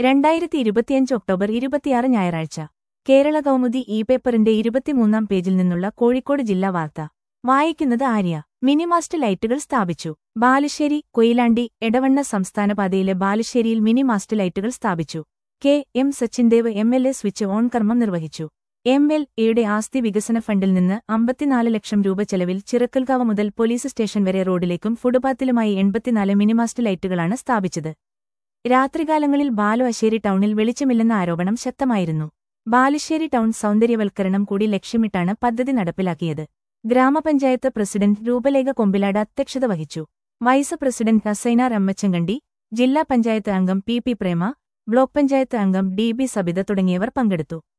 രണ്ടായിരത്തി ഇരുപത്തിയഞ്ച് ഒക്ടോബർ ഇരുപത്തിയാറ് ഞായറാഴ്ച കേരള കൗമുദി ഇ പേപ്പറിന്റെ ഇരുപത്തിമൂന്നാം പേജിൽ നിന്നുള്ള കോഴിക്കോട് ജില്ലാ വാർത്ത വായിക്കുന്നത് ആര്യ മിനിമാസ്റ്റ് ലൈറ്റുകൾ സ്ഥാപിച്ചു ബാലുശ്ശേരി കൊയിലാണ്ടി എടവണ്ണ സംസ്ഥാന പാതയിലെ ബാലുശ്ശേരിയിൽ മിനിമാസ്റ്റ് ലൈറ്റുകൾ സ്ഥാപിച്ചു K M Sachindev M L A switch on കർമ്മം നിർവഹിച്ചു എം എൽ എയുടെ ആസ്തി വികസന ഫണ്ടിൽ നിന്ന് അമ്പത്തിനാല് ലക്ഷം രൂപ ചെലവിൽ ചിറക്കൽകാവ് മുതൽ പോലീസ് സ്റ്റേഷൻ വരെ റോഡിലേക്കും ഫുട്പാത്തിലുമായി എൺപത്തിനാല് മിനിമാസ്റ്റ് ലൈറ്റുകളാണ് സ്ഥാപിച്ചത് രാത്രികാലങ്ങളിൽ ബാലു അശ്ശേരി ടൗണിൽ വെളിച്ചമില്ലെന്ന ആരോപണം ശക്തമായിരുന്നു ബാലുശ്ശേരി ടൗൺ സൗന്ദര്യവൽക്കരണം കൂടി ലക്ഷ്യമിട്ടാണ് പദ്ധതി നടപ്പിലാക്കിയത് ഗ്രാമപഞ്ചായത്ത് പ്രസിഡന്റ് രൂപലേഖ കൊമ്പിലാട് അധ്യക്ഷത വഹിച്ചു വൈസ് പ്രസിഡന്റ് ഹസൈനാർ അമ്മച്ചങ്കണ്ടി ജില്ലാ പഞ്ചായത്ത് അംഗം P P Prema block panchayat അംഗം ഡി ബി സബിത തുടങ്ങിയവർ പങ്കെടുത്തു